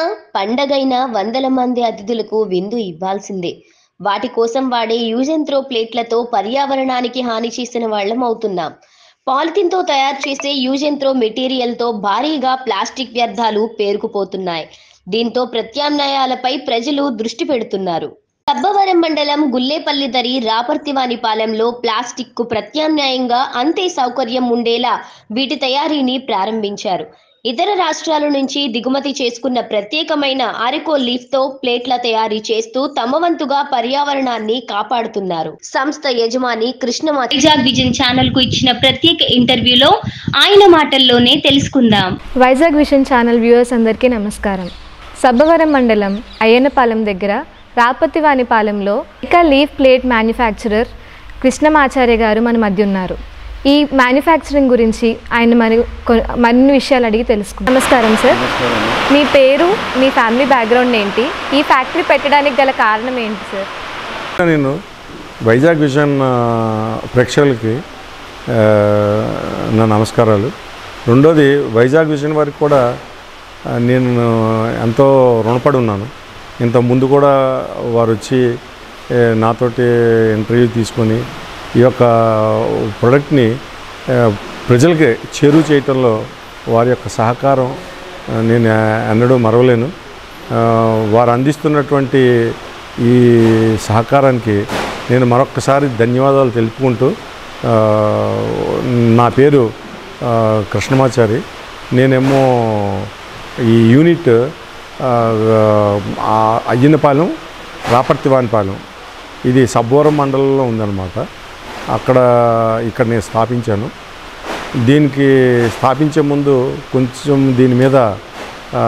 పండగైనా వందల మంది అతిథులకు విందు ఇవ్వాల్సిందే వాటి కోసం వాడే యూజ్ అండ్ త్రో ప్లేట్లతో పర్యావరణానికి హాని చేసిన వాళ్ళం అవుతున్నాం పాలిథిన్ తో తయారు చేసే యూజ్ అండ్ త్రో మెటీరియల్ తో భారీగా ప్లాస్టిక్ వ్యర్థాలు పేరుకుపోతున్నాయి దీంతో ప్రత్యామ్నాయాలపై ప్రజలు దృష్టి పెడుతున్నారు సబ్బవరం మండలం గుల్లేపల్లి దరి రాపర్తివానిపాలెంలో ప్లాస్టిక్ కు ప్రత్యామ్నాయంగా అంతే సౌకర్యం ఉండేలా వీటి తయారీని ప్రారంభించారు ఇతర రాష్ట్రాల నుంచి దిగుమతి చేసుకున్న ప్రత్యేకమైన అరికో లీఫ్ తో ప్లేట్ల తయారీ చేస్తూ తమ వంతుగా పర్యావరణాన్ని కాపాడుతున్నారు సంస్థ యజమాని కృష్ణమాత వైజాగ్ విజన్ ఛానల్ కు ఇచ్చిన ప్రత్యేక ఇంటర్వ్యూలో ఆయన మాటల్లోనే తెలుసుకుందాం వైజాగ్ విషన్ ఛానల్ వ్యూవర్స్ అందరికీ నమస్కారం సబ్బవరం మండలం అయ్యన్నపాలెం దగ్గర రాపతివానిపాలెంలో ఇక లీఫ్ ప్లేట్ మ్యానుఫ్యాక్చరర్ కృష్ణమాచార్య గారు మన మధ్య ఉన్నారు ఈ మ్యానుఫ్యాక్చరింగ్ గురించి ఆయన మరి కొ- మరిన్ని విషయాలు అడిగి తెలుసుకుందాం నమస్కారం సార్ మీ పేరు మీ ఫ్యామిలీ బ్యాక్గ్రౌండ్ ఏంటి ఈ ఫ్యాక్టరీ పెట్టడానికి గల కారణం ఏంటి సార్ నేను వైజాగ్ విజన్ ఆ, ప్రేక్షకులకి ఆ, నా నమస్కారాలు రెండోది వైజాగ్ విజన్ వారికి కూడా ఆ, నేను ఎంతో రుణపడి ఉన్నాను ఇంత ముందు కూడా వారు వచ్చి ఏ, నాతోటి ఇంటర్వ్యూ తీసుకొని ఈ యొక్క ప్రొడక్ట్ని ఆ, ప్రజలకి చేరువ చేయటంలో వారి యొక్క సహకారం ఆ, నేను ఎన్నడూ మరవలేను ఆ, వారు అందిస్తున్నటువంటి ఈ సహకారానికి నేను మరొక్కసారి ధన్యవాదాలు తెలుపుకుంటూ ఆ, నా పేరు ఆ, కృష్ణమాచారి నేనేమో ఈ యూనిట్ ఆ, ఆ, అయ్యనపాలెం రాపర్తివానిపాలెం ఇది సబ్బోరం మండలంలో ఉందన్నమాట అక్కడ ఇక్కడ నేను స్థాపించాను దీనికి స్థాపించే ముందు కొంచెం దీని మీద ఆ,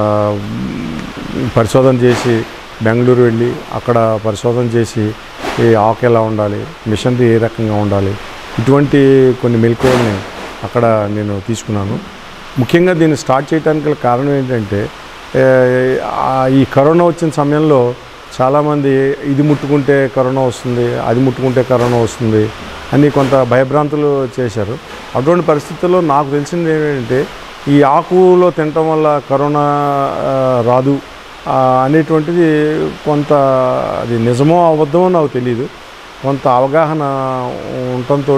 పరిశోధన చేసి బెంగళూరు వెళ్ళి అక్కడ పరిశోధన చేసి ఈ ఆకు ఎలా ఉండాలి మిషనరీ ఏ రకంగా ఉండాలి ఇటువంటి కొన్ని మెలకువల్ని అక్కడ నేను తీసుకున్నాను ముఖ్యంగా దీన్ని స్టార్ట్ చేయడానికి గల కారణం ఏంటంటే ఏ, ఆ, ఈ కరోనా వచ్చిన సమయంలో చాలామంది ఇది ముట్టుకుంటే కరోనా వస్తుంది అది ముట్టుకుంటే కరోనా వస్తుంది అని కొంత భయభ్రాంతులు చేశారు అటువంటి పరిస్థితుల్లో నాకు తెలిసింది ఏంటంటే ఈ ఆకులో తినటం వల్ల కరోనా ఆ, రాదు ఆ, అనేటువంటిది కొంత అది నిజమో అబద్ధమో నాకు తెలియదు కొంత అవగాహన ఉండటంతో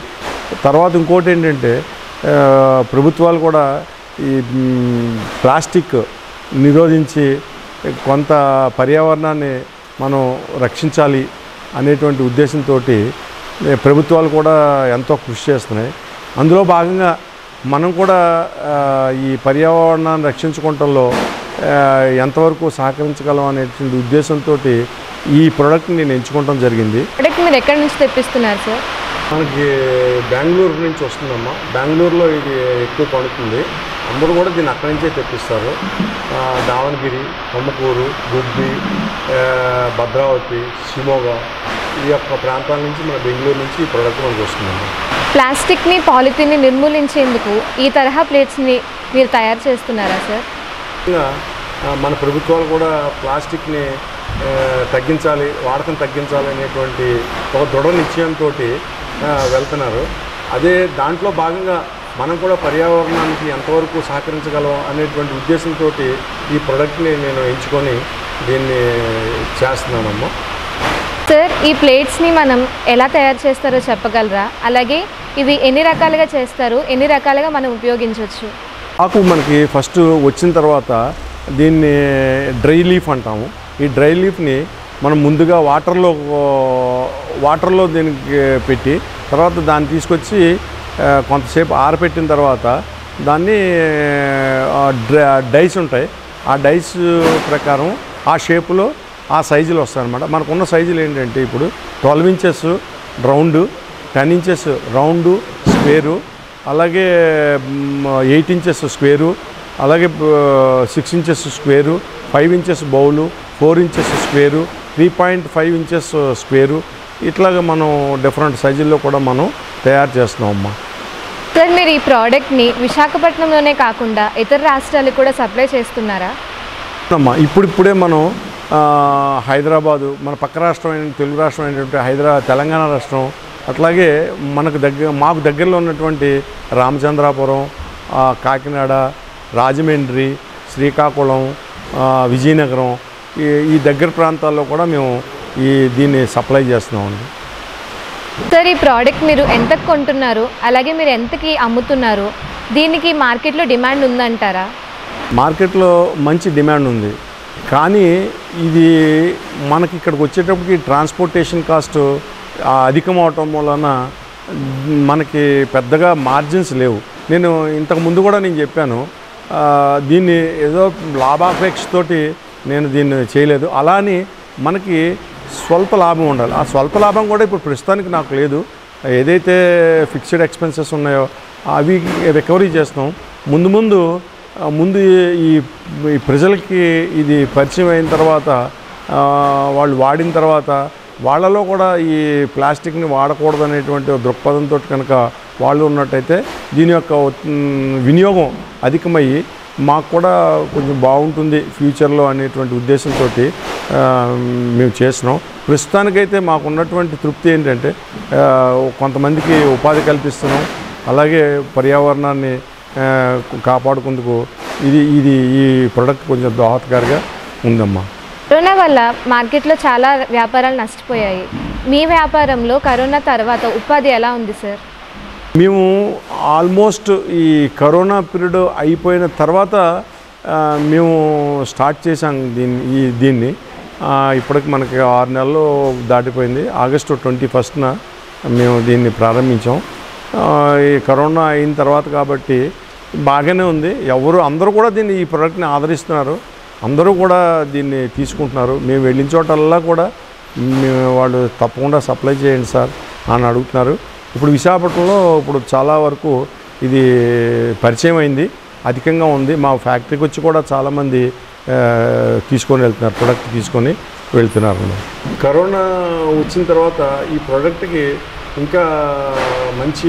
తర్వాత ఇంకోటి ఏంటంటే ఆ, ప్రభుత్వాలు కూడా ఈ మ్, ప్లాస్టిక్ నిరోధించి కొంత పర్యావరణాన్ని మనం రక్షించాలి అనేటువంటి ఉద్దేశంతో ప్రభుత్వాలు కూడా ఎంతో కృషి చేస్తున్నాయి అందులో భాగంగా మనం కూడా ఆ, ఈ పర్యావరణాన్ని రక్షించుకోవటంలో ఆ, ఎంతవరకు సహకరించగలం అనేటువంటి ఉద్దేశంతో ఈ ప్రోడక్ట్ని నేను ఎంచుకోవటం జరిగింది ప్రొడక్ట్ మీరు ఎక్కడి నుంచి తెప్పిస్తున్నారు సార్ మనకి బెంగళూరు నుంచి వస్తుందమ్మా బెంగళూరులో ఇది ఎక్కువ పండుతుంది అందరూ కూడా దీన్ని అక్కడి నుంచే తెప్పిస్తారు ఆ, దావణగిరి కొమ్మకూరు గుబ్బి ఆ, భద్రావతి షిమోగా ఈ యొక్క ప్రాంతాల నుంచి మన బెంగళూరు నుంచి ఈ ప్రోడక్ట్ మనకు వస్తుందమ్మా ప్లాస్టిక్ని పాలిథిన్ని నిర్మూలించేందుకు ఈ తరహా ప్లేట్స్ని మీరు తయారు చేస్తున్నారా సార్ ముఖ్యంగా ఆ, మన ప్రభుత్వాలు కూడా ప్లాస్టిక్ని ఆ, తగ్గించాలి వాడకం తగ్గించాలి అనేటువంటి ఒక దృఢ నిశ్చయంతో వెళ్తున్నారు అదే దాంట్లో భాగంగా మనం కూడా పర్యావరణానికి ఎంతవరకు సహకరించగలం అనేటువంటి ఉద్దేశంతో ఈ ప్రోడక్ట్ని నేను ఎంచుకొని దీన్ని చేస్తున్నానమ్మా సార్ ఈ ప్లేట్స్ని మనం ఎలా తయారు చేస్తారో చెప్పగలరా అలాగే ఇవి ఎన్ని రకాలుగా చేస్తారు ఎన్ని రకాలుగా మనం ఉపయోగించవచ్చు ఆకు మనకి ఫస్ట్ వచ్చిన తర్వాత దీన్ని డ్రై లీఫ్ అంటాము ఈ డ్రై లీఫ్ని మనం ముందుగా వాటర్లో వాటర్లో దీనికి పెట్టి తర్వాత దాన్ని తీసుకొచ్చి ఆ, కొంతసేపు ఆరపెట్టిన తర్వాత దాన్ని ఆ, డ్ర- డైస్ ఉంటాయి ఆ డైస్ ప్రకారం ఆ షేపులో ఆ సైజులు వస్తాయన్నమాట మనకున్న సైజులు ఏంటంటే ఇప్పుడు twelve inches round ten inches round square అలాగే ఎయిట్ ఇంచెస్ స్క్వేరు అలాగే six inches square five inches bowl four inches square three point five inches square ఇట్లాగా మనం డిఫరెంట్ సైజుల్లో కూడా మనం తయారు చేస్తున్నాం అమ్మా సార్ మీరు ఈ ప్రోడక్ట్ని విశాఖపట్నంలోనే కాకుండా ఇతర రాష్ట్రాలకు కూడా సప్లై చేస్తున్నారా అమ్మా ఇప్పుడిప్పుడే మనం ఆ, హైదరాబాదు మన పక్క రాష్ట్రం అయిన తెలుగు రాష్ట్రం అయినటువంటి హైదరా తెలంగాణ రాష్ట్రం అట్లాగే మనకు దగ్గర మాకు దగ్గరలో ఉన్నటువంటి రామచంద్రాపురం ఆ, కాకినాడ రాజమండ్రి శ్రీకాకుళం ఆ, విజయనగరం ఈ ఈ దగ్గర ప్రాంతాల్లో కూడా మేము ఈ దీన్ని సప్లై చేస్తున్నామండి సార్ ఈ ప్రోడక్ట్ మీరు ఎంతకు కొంటున్నారు అలాగే మీరు ఎంతకి అమ్ముతున్నారు దీనికి మార్కెట్లో డిమాండ్ ఉందంటారా మార్కెట్లో మంచి డిమాండ్ ఉంది కానీ ఇది మనకి ఇక్కడికి వచ్చేటప్పటికి ట్రాన్స్పోర్టేషన్ కాస్ట్ ఆ, అధికం అవటం వలన మనకి పెద్దగా మార్జిన్స్ లేవు నేను ఇంతకు ముందు కూడా నేను చెప్పాను ఆ, దీన్ని ఏదో లాభాపేక్షతోటి నేను దీన్ని చేయలేదు అలా అని మనకి స్వల్ప లాభం ఉండాలి ఆ స్వల్ప లాభం కూడా ఇప్పుడు ప్రస్తుతానికి నాకు లేదు ఏదైతే ఫిక్స్డ్ ఎక్స్పెన్సెస్ ఉన్నాయో అవి రికవరీ చేస్తాం ముందు ముందు ఆ, ముందు ఈ ఈ ప్రజలకి ఇది పరిచయం అయిన తర్వాత ఆ, వాళ్ళు వాడిన తర్వాత వాళ్ళలో కూడా ఈ ప్లాస్టిక్ని వాడకూడదు అనేటువంటి దృక్పథంతో కనుక వాళ్ళు ఉన్నట్టయితే దీని యొక్క ఉత్- వినియోగం అధికమయ్యి మాకు కూడా కొంచెం బాగుంటుంది ఫ్యూచర్లో అనేటువంటి ఉద్దేశంతో మేము చేస్తున్నాం ప్రస్తుతానికైతే మాకు ఉన్నటువంటి తృప్తి ఏంటంటే ఆ, కొంతమందికి ఉపాధి కల్పిస్తున్నాం అలాగే పర్యావరణాన్ని ఆ, కాపాడుకుందుకు ఇది ఇది ఈ ప్రోడక్ట్ కొంచెం దోహదకారిగా ఉందమ్మా కరోనా వల్ల మార్కెట్లో చాలా వ్యాపారాలు నష్టపోయాయి మీ వ్యాపారంలో కరోనా తర్వాత ఉపాధి ఎలా ఉంది సార్ మేము ఆల్మోస్ట్ ఈ కరోనా పీరియడ్ అయిపోయిన తర్వాత ఆ, మేము స్టార్ట్ చేసాం దీన్ని ఈ దీన్ని ఆ, ఇప్పటికి మనకి ఆరు నెలలు దాటిపోయింది ఆగస్టు ట్వంటీ ఫస్ట్న మేము దీన్ని ప్రారంభించాం ఆ, ఈ కరోనా అయిన తర్వాత కాబట్టి బాగానే ఉంది ఎవరు అందరూ కూడా దీన్ని ఈ ప్రోడక్ట్ని ఆదరిస్తున్నారు అందరూ కూడా దీన్ని తీసుకుంటున్నారు మేము వెళ్ళిన చోటల్లా కూడా మేము వాళ్ళు తప్పకుండా సప్లై చేయండి సార్ అని అడుగుతున్నారు ఇప్పుడు విశాఖపట్నంలో ఇప్పుడు చాలా వరకు ఇది పరిచయం అయింది అధికంగా ఉంది మా ఫ్యాక్టరీకి వచ్చి కూడా చాలామంది ఆ, తీసుకొని వెళ్తున్నారు ప్రొడక్ట్ తీసుకొని వెళ్తున్నారు కరోనా వచ్చిన తర్వాత ఈ ప్రోడక్ట్కి ఇంకా మంచి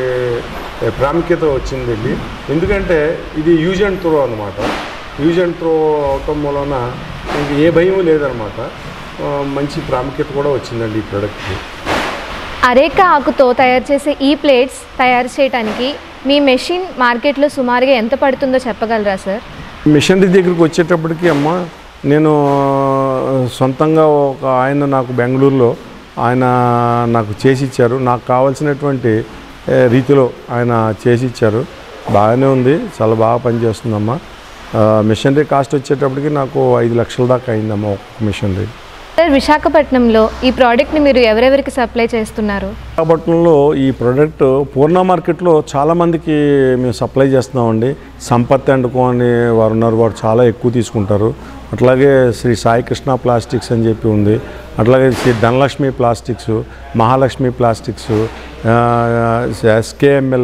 ప్రాముఖ్యత వచ్చిందండి ఎందుకంటే ఇది యూజ్ అండ్ త్రో అనమాట యూజ్ అండ్ త్రో అవటం వలన ఇంక ఏ భయం లేదనమాట ఆ, మంచి ప్రాముఖ్యత కూడా వచ్చిందండి ఈ ప్రోడక్ట్కి అరేక ఆకుతో తయారు చేసే ఈ ప్లేట్స్ తయారు చేయడానికి మీ మెషిన్ మార్కెట్లో సుమారుగా ఎంత పడుతుందో చెప్పగలరా సార్ మిషనరీ దగ్గరికి వచ్చేటప్పటికి అమ్మ నేను సొంతంగా ఒక ఆయన నాకు బెంగళూరులో ఆయన నాకు చేసి ఇచ్చారు నాకు కావాల్సినటువంటి ఏ, రీతిలో ఆయన చేసి ఇచ్చారు బాగానే ఉంది చాలా బాగా పనిచేస్తుందమ్మా ఆ, మిషనరీ కాస్ట్ వచ్చేటప్పటికి నాకు ఐదు లక్షల దాకా అయిందమ్మా ఒక్కొక్క మిషనరీ సార్ విశాఖపట్నంలో ఈ ప్రోడక్ట్ని మీరు ఎవరెవరికి సప్లై చేస్తున్నారు విశాఖపట్నంలో ఈ ప్రోడక్ట్ పూర్ణ మార్కెట్లో చాలామందికి మేము సప్లై చేస్తున్నామండి సంపత్ అండ్ కో అని వారు ఉన్నారు వారు చాలా ఎక్కువ తీసుకుంటారు అట్లాగే శ్రీ సాయి కృష్ణ ప్లాస్టిక్స్ అని చెప్పి ఉంది అట్లాగే Shri Dhanalakshmi plastics Mahalakshmi plastics SKML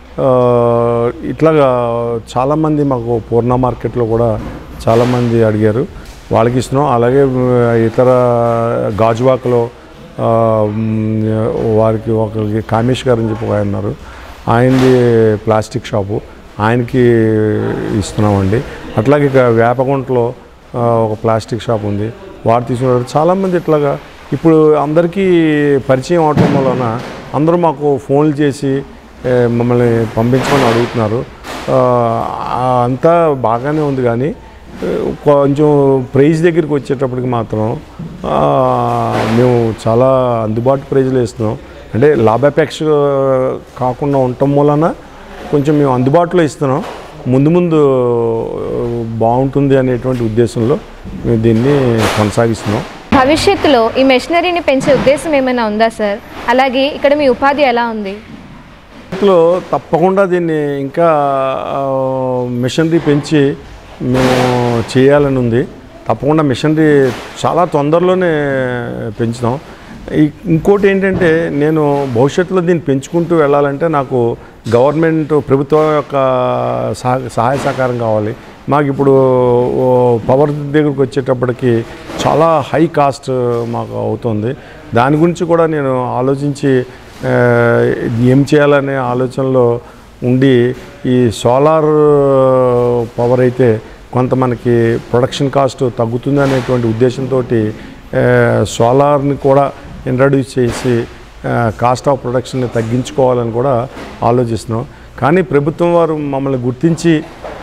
ఇట్లాగా చాలామంది మాకు పూర్ణ మార్కెట్లో కూడా చాలామంది అడిగారు వాళ్ళకి ఇస్తున్నాం అలాగే ఆ, ఇతర గాజువాకలో ఆ, మ్, వారికి ఒకరికి కామేష్ గారు అని చెప్పి ఒక ఆయన ఉన్నారు ఆయనది ప్లాస్టిక్ షాపు ఆయనకి ఇస్తున్నామండి అట్లాగే ఇక వేపగుంటలో ఆ, ఒక ప్లాస్టిక్ షాప్ ఉంది వారు తీసుకున్నారు చాలామంది ఇట్లాగా ఇప్పుడు అందరికీ పరిచయం అవటం వలన అందరూ మాకు ఫోన్లు చేసి ఏ, మమ్మల్ని పంపించమని అడుగుతున్నారు ఆ, అంతా బాగానే ఉంది కానీ ఏ, కొంచెం ప్రైస్ దగ్గరికి వచ్చేటప్పటికి మాత్రం ఆ, మేము చాలా అందుబాటు ప్రైజ్లో ఇస్తున్నాం అంటే లాభాపేక్ష కాకుండా ఉండటం వలన కొంచెం మేము అందుబాటులో ఇస్తున్నాం ముందు ముందు బాగుంటుంది అనేటువంటి ఉద్దేశంలో మేము దీన్ని కొనసాగిస్తున్నాం భవిష్యత్తులో ఈ మెషినరీని పెంచే ఉద్దేశం ఏమైనా ఉందా సార్ అలాగే ఇక్కడ మీ ఉపాధి ఎలా ఉంది లో తప్పకుండా దీన్ని ఇంకా ఆ, మిషనరీ పెంచి మేము చేయాలని ఉంది తప్పకుండా మిషనరీ చాలా తొందరలోనే పెంచుతాం ఈ- ఇంకోటి ఏంటంటే నేను భవిష్యత్తులో దీన్ని పెంచుకుంటూ వెళ్ళాలంటే నాకు గవర్నమెంట్ ప్రభుత్వం యొక్క సహ- సహాయ సహకారం కావాలి మాకు ఇప్పుడు ఓ పవర్ దగ్గరకు వచ్చేటప్పటికి చాలా హై కాస్ట్ మాకు అవుతుంది దాని గురించి కూడా నేను ఆలోచించి ఆ, ఏం చేయాలనే ఆలోచనలో ఉండి ఈ సోలార్ పవర్ అయితే కొంత మనకి ప్రొడక్షన్ కాస్ట్ తగ్గుతుంది అనేటువంటి ఉద్దేశంతో సోలార్ని కూడా ఇంట్రడ్యూస్ చేసి కాస్ట్ ఆఫ్ ప్రొడక్షన్ని తగ్గించుకోవాలని కూడా ఆలోచిస్తున్నాం కానీ ప్రభుత్వం వారు మమ్మల్ని గుర్తించి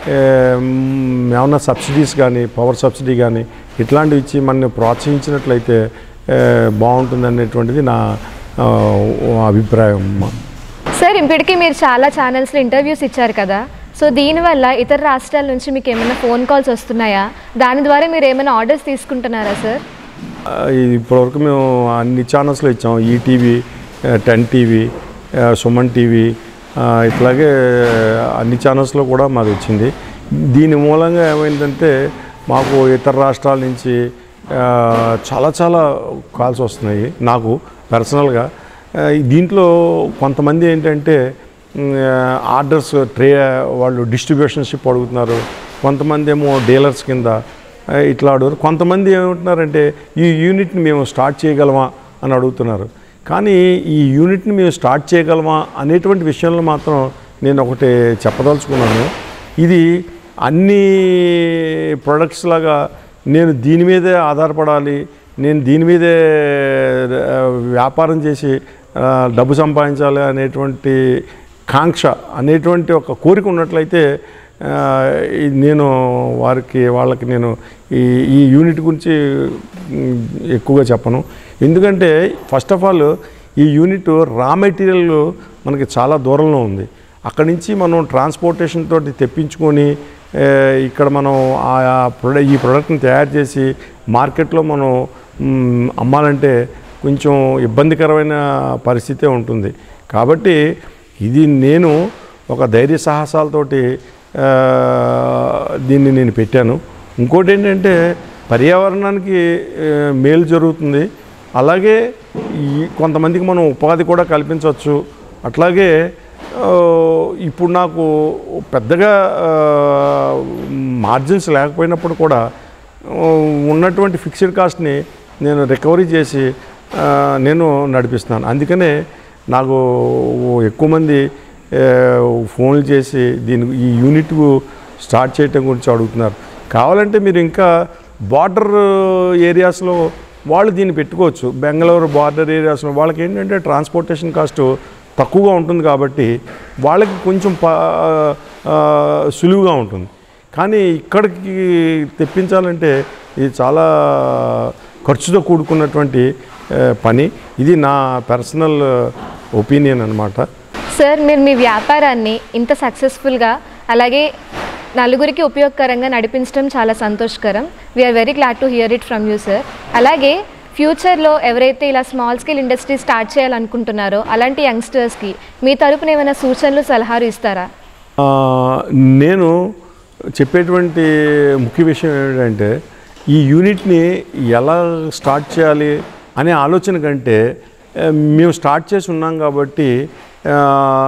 ఏ, మ్, ఏమన్నా సబ్సిడీస్ కానీ పవర్ సబ్సిడీ కానీ ఇట్లాంటివి ఇచ్చి మనని ప్రోత్సహించినట్లయితే ఏ, బాగుంటుంది అనేటువంటిది నా ఆ, అభిప్రాయం అమ్మా సార్ ఇప్పటికీ మీరు చాలా ఛానల్స్లో ఇంటర్వ్యూస్ ఇచ్చారు కదా సో దీనివల్ల ఇతర రాష్ట్రాల నుంచి మీకు ఏమైనా ఫోన్ కాల్స్ వస్తున్నాయా దాని ద్వారా మీరు ఏమైనా ఆర్డర్స్ తీసుకుంటున్నారా సార్ ఆ, ఇది ఇప్పటివరకు మేము అన్ని ఛానల్స్లో ఇచ్చాం ETV ten TV Suman TV ఆ, ఇట్లాగే అన్ని ఛానల్స్లో కూడా మాది వచ్చింది దీని మూలంగా ఏమైందంటే మాకు ఇతర రాష్ట్రాల నుంచి ఆ, చాలా చాలా కాల్స్ వస్తున్నాయి నాకు పర్సనల్గా ఆ, దీంట్లో కొంతమంది ఏంటంటే మ్, ఆర్డర్స్ ట్రే వాళ్ళు డిస్ట్రిబ్యూషన్షిప్ అడుగుతున్నారు కొంతమంది ఏమో డీలర్స్ కింద ఆ, ఇట్లా అడుగుతారు కొంతమంది ఏమంటున్నారంటే ఈ యూనిట్ని మేము స్టార్ట్ చేయగలమా అని అడుగుతున్నారు కానీ ఈ యూనిట్ని మేము స్టార్ట్ చేయగలమా అనేటువంటి విషయంలో మాత్రం నేను ఒకటి చెప్పదలుచుకున్నాను ఇది అన్ని ప్రొడక్ట్స్ లాగా నేను దీని మీదే ఆధారపడాలి నేను దీని మీదే ఆ, వ్యాపారం చేసి ఆ, డబ్బు సంపాదించాలి అనేటువంటి కాంక్ష అనేటువంటి ఒక కోరిక ఉన్నట్లయితే ఆ, ఈ నేను వారికి వాళ్ళకి నేను ఈ ఈ యూనిట్ గురించి మ్, ఎక్కువగా చెప్పను ఎందుకంటే ఫస్ట్ ఆఫ్ ఆల్ ఈ యూనిట్ రా మెటీరియల్ మనకి చాలా దూరంలో ఉంది అక్కడి నుంచి మనం ట్రాన్స్పోర్టేషన్ తోటి తెప్పించుకొని ఏ, ఇక్కడ మనం ఆ ప్రొడ ఈ ప్రోడక్ట్ని తయారు చేసి మార్కెట్లో మనం మ్, అమ్మాలంటే కొంచెం ఇబ్బందికరమైన పరిస్థితే ఉంటుంది కాబట్టి ఇది నేను ఒక ధైర్య సాహసాలతోటి ఆ, దీన్ని నేను పెట్టాను ఇంకోటి ఏంటంటే పర్యావరణానికి ఆ, మేలు జరుగుతుంది అలాగే ఈ కొంతమందికి మనం ఉపాధి కూడా కల్పించవచ్చు అట్లాగే ఆ, ఇప్పుడు నాకు పెద్దగా మార్జిన్స్ లేకపోయినప్పుడు కూడా ఆ, ఉన్నటువంటి ఫిక్స్డ్ కాస్ట్ని నేను రికవరీ చేసి ఆ, నేను నడిపిస్తున్నాను అందుకనే నాకు ఎక్కువ మంది ఆ, ఫోన్లు చేసి దీని ఈ యూనిట్ స్టార్ట్ చేయటం గురించి అడుగుతున్నారు కావాలంటే మీరు ఇంకా బార్డర్ ఏరియాస్లో వాళ్ళు దీన్ని పెట్టుకోవచ్చు బెంగళూరు బార్డర్ ఏరియాస్లో వాళ్ళకి ఏంటంటే ట్రాన్స్పోర్టేషన్ కాస్ట్ తక్కువగా ఉంటుంది కాబట్టి వాళ్ళకి కొంచెం ప ఆ, సులువుగా ఉంటుంది కానీ ఇక్కడికి తెప్పించాలంటే ఇది చాలా ఖర్చుతో కూడుకున్నటువంటి ఆ, పని ఇది నా పర్సనల్ ఒపీనియన్ అనమాట సార్ మీరు మీ వ్యాపారాన్ని ఇంత సక్సెస్ఫుల్గా అలాగే నలుగురికి ఉపయోగకరంగా నడిపించడం చాలా సంతోషకరం we are very glad to hear it from you sir అలాగే ఫ్యూచర్లో ఎవరైతే ఇలా స్మాల్ స్కేల్ ఇండస్ట్రీ స్టార్ట్ చేయాలనుకుంటున్నారో అలాంటి యంగ్స్టర్స్కి మీ తరపున ఏమైనా సూచనలు సలహాలు ఇస్తారా ఆ, నేను చెప్పేటువంటి ముఖ్య విషయం ఏంటంటే ఈ యూనిట్ని ఎలా స్టార్ట్ చేయాలి అనే ఆలోచన కంటే ఆ, మేము స్టార్ట్ చేసి ఉన్నాం కాబట్టి ఆ,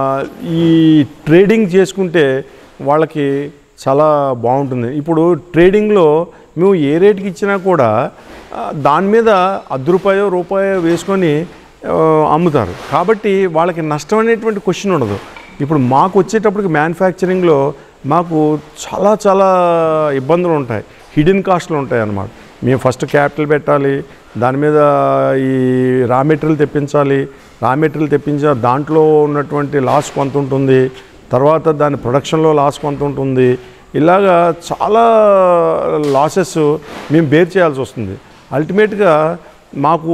ఈ ట్రేడింగ్ చేసుకుంటే వాళ్ళకి చాలా బాగుంటుంది ఇప్పుడు ట్రేడింగ్లో మేము ఏ రేటుకి ఇచ్చినా కూడా ఆ, దాని మీద అర్ధ రూపాయో రూపాయో వేసుకొని ఆ, అమ్ముతారు కాబట్టి వాళ్ళకి నష్టం అనేటువంటి క్వశ్చన్ ఉండదు ఇప్పుడు మాకు వచ్చేటప్పటికి మ్యానుఫ్యాక్చరింగ్లో మాకు చాలా చాలా ఇబ్బందులు ఉంటాయి హిడెన్ కాస్ట్లు ఉంటాయి అన్నమాట మేము ఫస్ట్ క్యాపిటల్ పెట్టాలి దాని మీద ఈ రా మెటీరియల్ తెప్పించాలి రా మెటీరియల్ తెప్పించా దాంట్లో ఉన్నటువంటి లాస్ కొంత ఉంటుంది తర్వాత దాని ప్రొడక్షన్లో లాస్ కొంత ఉంటుంది ఇలాగా చాలా లాసెస్ మేము బేర్ చేయాల్సి వస్తుంది అల్టిమేట్గా మాకు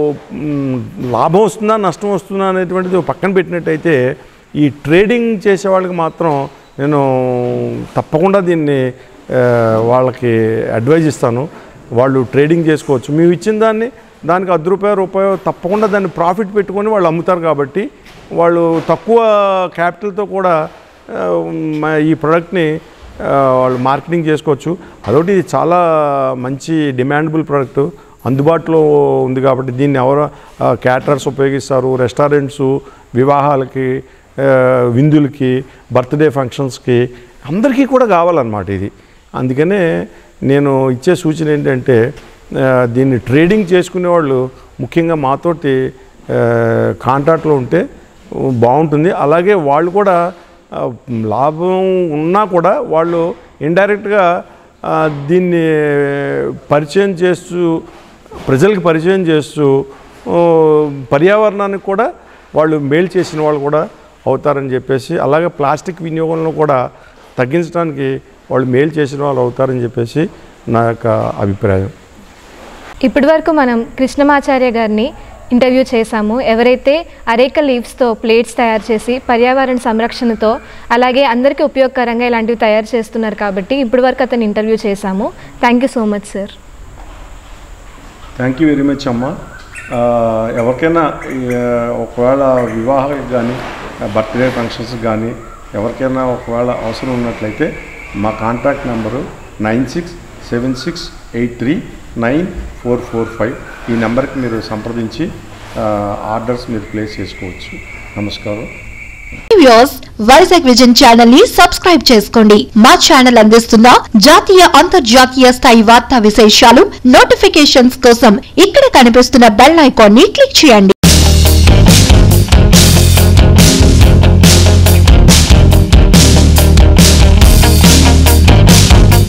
మ్, లాభం వస్తుందా నష్టం వస్తుందా అనేటువంటిది పక్కన పెట్టినట్టయితే ఈ ట్రేడింగ్ చేసే వాళ్ళకి మాత్రం నేను తప్పకుండా దీన్ని ఆ, వాళ్ళకి అడ్వైజ్ ఇస్తాను వాళ్ళు ట్రేడింగ్ చేసుకోవచ్చు మేము ఇచ్చిన దాన్ని దానికి అర్ధ రూపాయ రూపాయో తప్పకుండా దాన్ని ప్రాఫిట్ పెట్టుకొని వాళ్ళు అమ్ముతారు కాబట్టి వాళ్ళు తక్కువ క్యాపిటల్తో కూడా ఆ, మ- ఈ ప్రోడక్ట్ని ఆ, వాళ్ళు మార్కెటింగ్ చేసుకోవచ్చు అదొకటి ఇది చాలా మంచి డిమాండబుల్ ప్రోడక్ట్ అందుబాటులో ఉంది కాబట్టి దీన్ని ఎవరు క్యాటరర్స్ ఉపయోగిస్తారు రెస్టారెంట్స్ వివాహాలకి ఆ, విందులకి బర్త్డే ఫంక్షన్స్కి అందరికీ కూడా కావాలన్నమాట ఇది అందుకనే నేను ఇచ్చే సూచన ఏంటంటే ఆ, దీన్ని ట్రేడింగ్ చేసుకునే వాళ్ళు ముఖ్యంగా మాతోటి కాంట్రాక్ట్లో ఉంటే బాగుంటుంది అలాగే వాళ్ళు కూడా ఆ, లాభం ఉన్నా కూడా వాళ్ళు ఇండైరెక్ట్గా దీన్ని పరిచయం చేస్తూ ప్రజలకు పరిచయం చేస్తూ ఆ, పర్యావరణానికి కూడా వాళ్ళు మేలు చేసిన వాళ్ళు కూడా అవుతారని చెప్పేసి అలాగే ప్లాస్టిక్ వినియోగంలో కూడా తగ్గించడానికి వాళ్ళు మేలు చేసిన వాళ్ళు అవుతారని చెప్పేసి నా యొక్క అభిప్రాయం ఇప్పటివరకు మనం కృష్ణమాచార్య గారిని ఇంటర్వ్యూ చేశాము ఎవరైతే అరేక లీవ్స్తో ప్లేట్స్ తయారు చేసి పర్యావరణ సంరక్షణతో అలాగే అందరికీ ఉపయోగకరంగా ఇలాంటివి తయారు చేస్తున్నారు కాబట్టి ఇప్పటివరకు అతను ఇంటర్వ్యూ చేశాము thank you so much sir thank you very much అమ్మ ఆ, ఎవరికైనా ఈ, ఒకవేళ వివాహాలకు కానీ బర్త్డే ఫంక్షన్స్ కానీ ఎవరికైనా ఒకవేళ అవసరం ఉన్నట్లయితే మా contact number nine six seven six eight three nine four four five ఈ నెంబర్కి మీరు సంప్రదించి ఆ, ఆర్డర్స్ మీరు ప్లేస్ చేసుకోవచ్చు నమస్కారం వ్యూస్ వైజాగ్ విజన్ ఛానల్ ని సబ్స్క్రైబ్ చేసుకోండి మా ఛానల్ అందిస్తున్న జాతీయ అంతర్జాతీయ స్థాయి వార్తా విశేషాలు నోటిఫికేషన్స్ కోసం ఇక్కడ కనిపిస్తున్న బెల్ ఐకాన్ ని క్లిక్ చేయండి